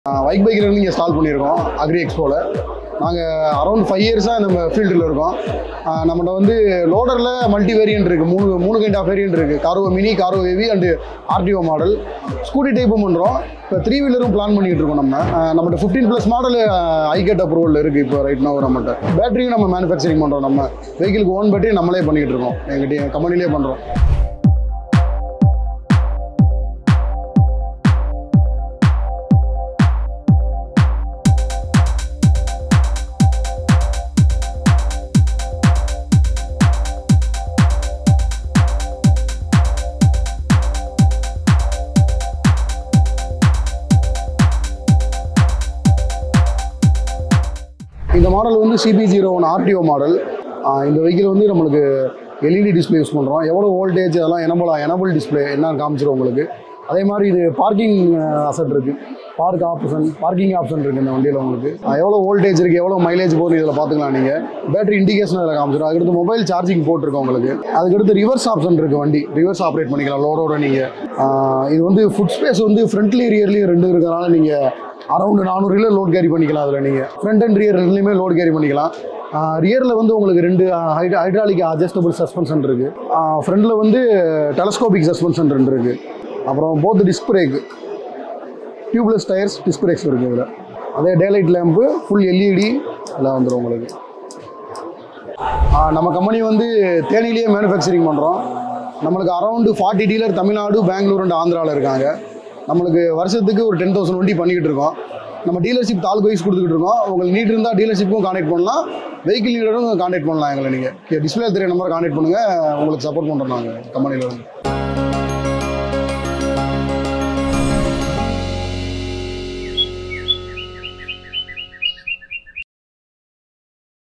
வைக் பைக்கில் இருந்து இங்கே ஸ்டால் பண்ணியிருக்கோம் அக்ரி எக்ஸ்போவில் நாங்கள் அரௌண்ட் ஃபைவ் இயர்ஸாக நம்ம ஃபீல்டில் இருக்கோம் ஆஹ் நம்மகிட்ட வந்து லோடரில் மல்டி வேரியன்ட் இருக்குது மூணு மூணு கைண்ட் ஆஃப் வேரியன்ட் இருக்குது காரோ மினி காரோ heavy and RTO model scooty டைப்பும் பண்ணுறோம் இப்போ த்ரீ வீலரும் பிளான் பண்ணிகிட்டு இருக்கோம் நம்ம ஆஹ் நம்மகிட்ட fifteen plus model ICAT approval இருக்குது இப்போ ரைட் now நம்மகிட்ட பேட்டரியும் நம்ம மேனுஃபேக்சரிங் பண்ணுறோம் நம்ம வெஹிக்கிளுக்கு ஓன் பேட்டரி நம்மளே பண்ணிக்கிட்டு இருக்கோம் எங்கிட்ட கம்பெனிலே பண்ணுறோம் இந்த மாடல் வந்து CP zero one RTO model இந்த வெஹிக்கிள் வந்து நம்மளுக்கு எல்இடி டிஸ்ப்ளே யூஸ் பண்ணுறோம் எவ்வளோ வோல்டேஜ் அதெல்லாம் எனபிள் எனபிள் டிஸ்ப்ளே என்னன்னு காமிச்சிரும் உங்களுக்கு அதே மாதிரி இது பார்க்கிங் அசட் இருக்குது பார்க் ஆப்ஷன் பார்க்கிங் ஆப்ஷன் இருக்குது இந்த வண்டியில் உங்களுக்கு அஹ் எவ்வளோ வோல்டேஜ் இருக்குது எவ்வளோ மைலேஜ் போகுது இதில் பார்த்துக்கலாம் நீங்கள் பேட்டரி இண்டிகேஷன் இதில் காமிச்சிடும் அதுக்கடுத்து மொபைல் சார்ஜிங் போட்டிருக்கோம் உங்களுக்கு அதுக்கடுத்து ரிவர்ஸ் ஆப்ஷன் இருக்குது வண்டி ரிவர்ஸ் ஆப்ரேட் பண்ணிக்கலாம் லோடோட நீங்கள் இது வந்து ஃபுட் ஸ்பேஸ் வந்து ஃப்ரண்ட்லி ரியர்லேயும் ரெண்டு இருக்கிறனால நீங்கள் அரௌண்ட் நானூறுல லோட் கேரி பண்ணிக்கலாம் அதில் நீங்கள் ஃப்ரண்ட் அண்ட் ரியர் ரெண்டுலையுமே லோட் கேரி பண்ணிக்கலாம் ரியரில் வந்து உங்களுக்கு ரெண்டு ஹைட்ராலிக் அட்ஜஸ்டபிள் சஸ்பென்ஷன் இருக்குது ஃப்ரண்டில் வந்து டெலஸ்கோபிக் சஸ்பென்ஷன் ரெண்டு இருக்குது அப்புறம் both disc brake tubeless tyres disc brakes இருக்குது இதில் அதே டேலைட் லேம்பு ஃபுல் எல்இடி எல்லாம் வந்துடும் உங்களுக்கு ஆ, நம்ம கம்பெனி வந்து தேனியிலேயே மேனுஃபேக்சரிங் பண்ணுறோம் நம்மளுக்கு around forty dealer Tamil Nadu Bangalore and ஆந்திராவில் இருக்காங்க நம்மளுக்கு வருஷத்துக்கு ஒரு டென் தௌசண்ட் வண்டி பண்ணிக்கிட்டு இருக்கோம் நம்ம டீலர்ஷிப் தாலுக்கு வைஸ் கொடுத்துக்கிட்டு இருக்கோம் உங்களுக்கு நீட் இருந்தால் டீலர்ஷிப்பும் கான்டாக்ட் பண்ணலாம் வெஹிக்கிள் நீடரும் கான்டாக்ட் பண்ணலாம் எங்களை நீங்கள் டிஸ்பிளே தெரிய நம்பர் கான்டாக்ட் பண்ணுங்கள் உங்களுக்கு சப்போர்ட் பண்ணுறோம் நாங்கள் கம்பெனியில் இருந்து